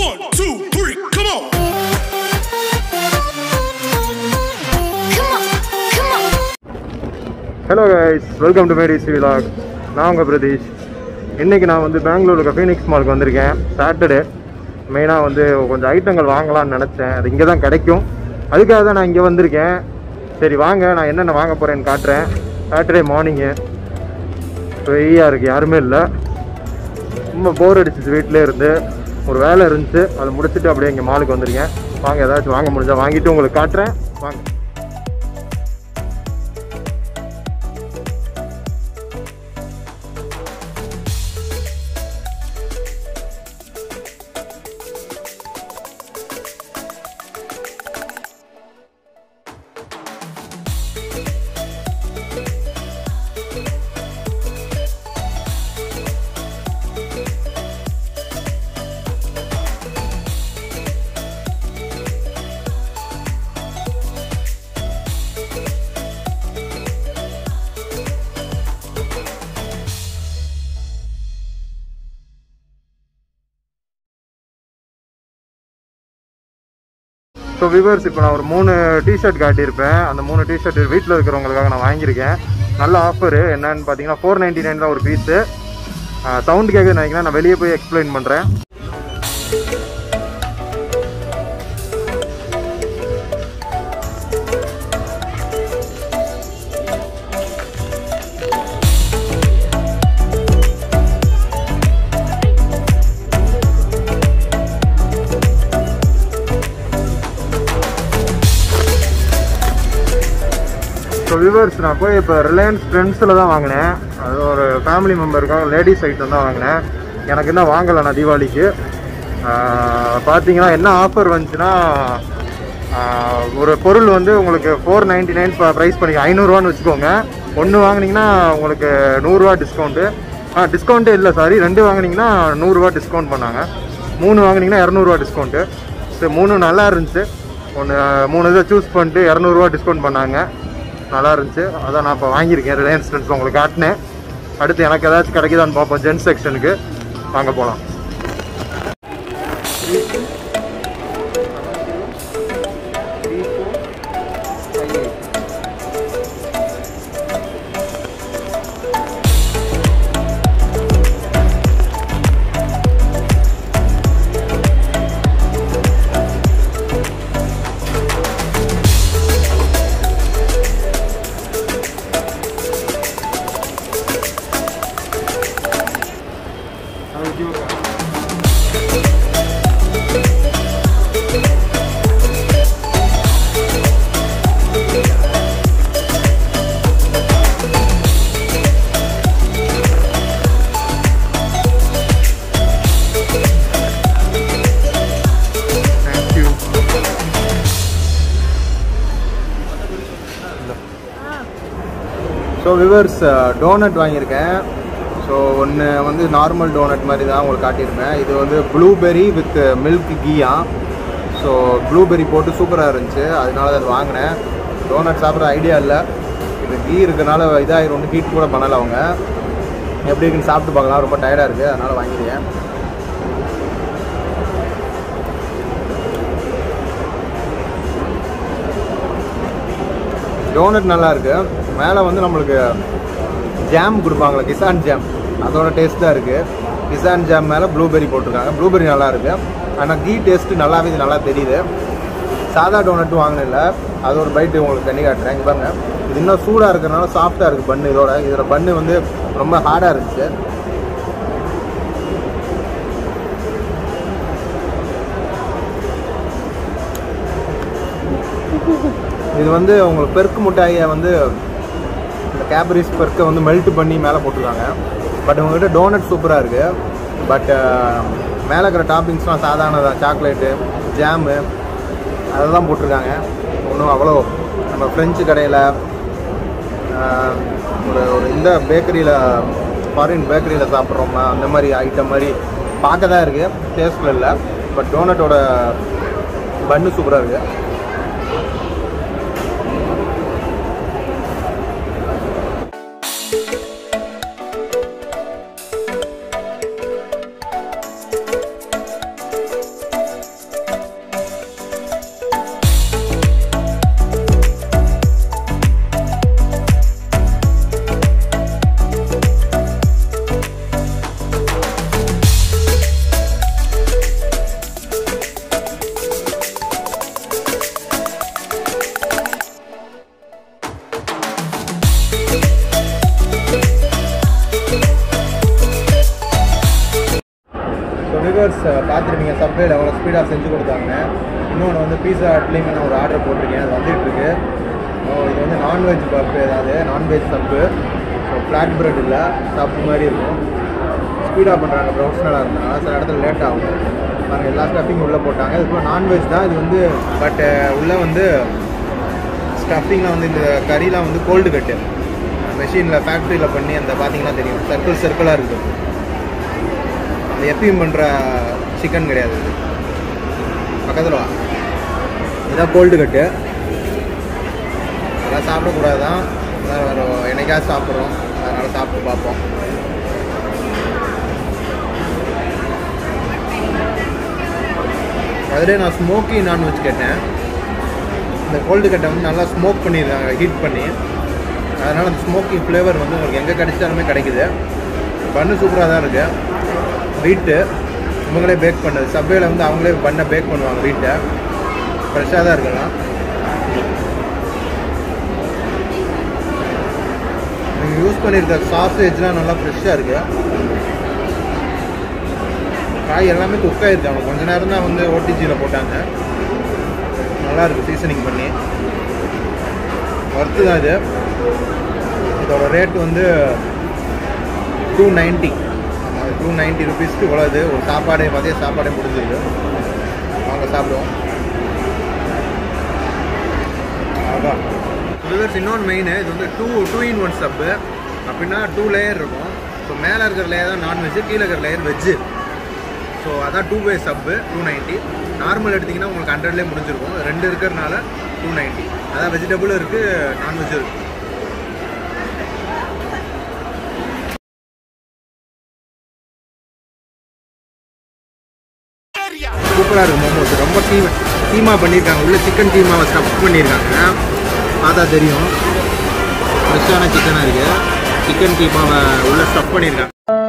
One, two, three, come on. Come on, come on. Hello guys welcome to Maddy's vlog நான் உங்கள் பிரதீஷ் இன்றைக்கி நான் வந்து பெங்களூர் இருக்க ஃபீனிக்ஸ் மாலுக்கு வந்திருக்கேன் சாட்டர்டே மெயினாக வந்து கொஞ்சம் ஐட்டங்கள் வாங்கலாம்னு நினச்சேன் அது இங்கே தான் கிடைக்கும் அதுக்காக தான் நான் இங்கே வந்திருக்கேன் சரி வாங்க நான் என்னென்ன வாங்க போகிறேன்னு காட்டுறேன் சாட்டர்டே மார்னிங்கு வெய்யாக இருக்குது யாருமே இல்லை ரொம்ப போர் அடிச்சிச்சு வீட்டிலே இருந்து ஒரு வேலை இருந்துச்சு அதை முடிச்சுட்டு அப்படியே இங்கே மாலுக்கு வந்திருக்கேன் வாங்க ஏதாச்சும் வாங்க முடிஞ்சா வாங்கிட்டு உங்களுக்கு காட்டுறேன் வாங்க ஸோ விவர்ஸ் இப்போ நான் ஒரு மூணு டிஷர்ட் காட்டியிருப்பேன் அந்த மூணு டிஷர்ட் வீட்டில் இருக்கிறவங்களுக்காக நான் வாங்கியிருக்கேன் நல்ல ஆஃபரு என்னன்னு பார்த்தீங்கன்னா ஃபோர் நைன்டி நைன் தான் ஒரு பீஸு சவுண்ட் கேட்குது நினைக்கிறேன் நான் வெளியே போய் எக்ஸ்பிளைன் பண்ணுறேன் ஸோ விவர்ஸ் நான் போய் இப்போ ரிலையன்ஸ் ட்ரெண்ட்ஸில் தான் வாங்கினேன் அது ஒரு ஃபேமிலி மெம்பருக்காக லேடிஸ் ஐட்டம் தான் வாங்கினேன் எனக்கு என்ன வாங்கலை நான் தீபாவளிக்கு ஆஹ் பார்த்தீங்கன்னா என்ன ஆஃபர் வந்துச்சுன்னா ஆஹ் ஒரு பொருள் வந்து உங்களுக்கு ஃபோர் நைன்டி நைன் ப்ரைஸ் பண்ணி ஐநூறுரூவான்னு வச்சுக்கோங்க ஒன்று வாங்குனீங்கன்னா உங்களுக்கு நூறுரூவா டிஸ்கவுண்ட்டு ஆ டிஸ்கவுண்ட்டே இல்லை சாரி ரெண்டு வாங்குனீங்கன்னா நூறுரூவா டிஸ்கவுண்ட் பண்ணாங்க மூணு வாங்குனீங்கன்னா இரநூறுவா டிஸ்கவுண்ட்டு ஸோ மூணு நல்லா இருந்துச்சு ஒன்று மூணு இதை சூஸ் பண்ணிட்டு இரநூறுவா டிஸ்கவுண்ட் பண்ணாங்க நல்லா இருந்துச்சு அதான் நான் இப்போ வாங்கியிருக்கேன் ரிலையன்ஸ் ட்ரெண்ட்ஸ் உங்களுக்கு காட்டினேன் அடுத்து எனக்கு ஏதாச்சும் கிடைக்குதான்னு பார்ப்போம் ஜென்ஸ் செக்ஷனுக்கு வாங்க போகலாம் தேங்க்யூ ஸோ விவர்ஸ் டோனட் வாங்கியிருக்கேன் ஸோ ஒன்று வந்து நார்மல் டோனட் மாதிரி தான் உங்களுக்கு காட்டியிருப்பேன் இது வந்து ப்ளூபெரி வித் மில்க் கீயா ஸோ ப்ளூபெரி போட்டு சூப்பராக இருந்துச்சு அதனால அதை வாங்கினேன் டோனட் சாப்பிட்ற ஐடியா இல்லை இது கீ இருக்கனால இதாகிரும் ஒன்று ஹீட் கூட பண்ணலை அவங்க எப்படி இருக்குன்னு சாப்பிட்டு பார்க்கலாம் ரொம்ப டயர்டாக இருக்குது அதனால் வாங்கிடுவேன் டோனட் நல்லா இருக்கு மேலே வந்து நம்மளுக்கு ஜாம் கொடுப்பாங்களே கிசான் ஜாம் அதோட டேஸ்ட் தான் இருக்கு கிசான் ஜாம் மேலே ப்ளூபெரி போட்டிருக்காங்க ப்ளூபெரி நல்லா இருக்கு ஆனால் கீ டேஸ்ட் நல்லாவே இது நல்லா தெரியுது சாதா டோனட் வாங்கினில்ல அது ஒரு பைட்டு உங்களுக்கு தண்ணி காட்டுறேன் இங்க பாருங்க இது இன்னும் சூடாக இருக்கிறனால சாஃப்டாக இருக்குது பண்ணு இதோட இதோட பண்ணு வந்து ரொம்ப ஹார்டாக இருந்துச்சு இது வந்து உங்களுக்கு பெருக்கு மிட்டாயை வந்து இந்த கேபரிஸ் பெருக்கை வந்து மெல்ட் பண்ணி மேலே போட்டிருக்காங்க பட் உங்ககிட்ட டோனட் சூப்பராக இருக்குது பட் மேலே இருக்கிற டாப்பிங்ஸ்லாம் சாதாரணதான் சாக்லேட்டு ஜாமு அதை தான் போட்டிருக்காங்க ஒன்றும் அவ்வளோ நம்ம ஃப்ரெஞ்சு கடையில் ஒரு ஒரு இந்த பேக்கரியில் ஃபாரின் பேக்கரியில் சாப்பிட்றோமா அந்த மாதிரி ஐட்டம் மாதிரி பார்க்க தான் இருக்குது டேஸ்ட்டில் இல்லை பட் டோனட்டோட பன்னு சூப்பராக இருக்குது பார்த்துருப்பீங்க சப்வேல எவ்வளோ ஸ்பீடாக செஞ்சு கொடுத்தாங்க இன்னொன்று வந்து பீஸா ஹட்லேயுமே நான் ஒரு ஆர்டர் போட்டிருக்கேன் அது வந்துட்டு இருக்கு ஓ, இது வந்து நான்வெஜ் பப்பு ஏதாவது நான்வெஜ் சப்பு ஸோ ஃப்ளாட் பிரெட் இல்லை சப்பு மாதிரி இருக்கும் ஸ்பீடாக பண்ணுறாங்க ப்ரொஃபஷனலாக இருந்தாங்க சில இடத்துல லேட் ஆகும் பாருங்கள் எல்லா ஸ்டஃபிங் உள்ளே போட்டாங்க இது நான்வெஜ் தான் இது வந்து பட் உள்ளே வந்து ஸ்டஃபிங்லாம் வந்து இந்த கறிலாம் வந்து கோல்டு கட்டு மெஷினில் ஃபேக்ட்ரியில் பண்ணி அந்த பார்த்தீங்கன்னா தெரியும் சர்க்கிள் சர்க்கிளாக இருக்குது இது எப்பயும் பண்ணுற சிக்கன் கிடையாது இது பக்கத்தில் வா இதான் கோல்டு கட்டு அதெல்லாம் சாப்பிடக்கூடாது தான் வேறு என்னைக்காவது சாப்பிட்றோம் அதனால் சாப்பிட்டு பார்ப்போம் அதிலே நான் ஸ்மோக்கி நான்வெஜ் கேட்டேன் இந்த கோல்டு கட்டை வந்து நல்லா ஸ்மோக் பண்ணியிருக்காங்க ஹீட் பண்ணி அதனால் அந்த ஸ்மோக்கி ஃப்ளேவர் வந்து உங்களுக்கு எங்கே கிடைச்சாலுமே கிடைக்குது பண்ணு சூப்பராக தான் இருக்குது வீட்டு இவங்களே பேக் பண்ணது சப்வேல வந்து அவங்களே பண்ணை பேக் பண்ணுவாங்க வீட்டை ஃப்ரெஷ்ஷாக தான் இருக்கலாம் நீங்கள் யூஸ் பண்ணியிருக்க சாசேஜ்லாம் நல்லா ஃப்ரெஷ்ஷாக இருக்குது காய் எல்லாமே குக் ஆயிருக்கு அவங்க கொஞ்ச நேரம் தான் வந்து ஓடிஜியில் போட்டாங்க நல்லா இருக்கு சீசனிங் பண்ணி ஒர்த்து தான் இது இதோட ரேட் வந்து டூ நைன்ட்டி டூ நைன்ட்டி ருபீஸ்க்கு இவ்வளோ இது ஒரு சாப்பாடே மதிய சாப்பாடே முடிஞ்சிருக்கு வாங்க சாப்பிடுவோம் அதான் விவர்ஸ் இன்னொன்று மெயின் இது வந்து டூ டூ இன் ஒன் சப்பு அப்படின்னா டூ லேயர் இருக்கும் ஸோ மேலே இருக்கிற லேயர் தான் நான்வெஜ்ஜு கீழே இருக்கிற லேயர் வெஜ்ஜு ஸோ அதான் டூ பை சப்பு டூ நைன்ட்டி நார்மல் எடுத்திங்கன்னா உங்களுக்கு ஹண்ட்ரட்லேயே முடிஞ்சிருக்கும் ரெண்டு இருக்கிறனால டூ நைன்ட்டி அதான் வெஜிடபிளும் இருக்குது நான்வெஜ்ஜும் இருக்குது சூப்பராக இருக்கும் மோமோஸ் ரொம்ப கீமா கீமா பண்ணியிருக்காங்க உள்ள சிக்கன் கீமாவை ஸ்டஃப் பண்ணியிருக்காங்க பார்த்தா தெரியும் ஃப்ரெஷ்ஷான சிக்கனாக இருக்குது சிக்கன் கீமாவை உள்ள ஸ்டஃப் பண்ணியிருக்காங்க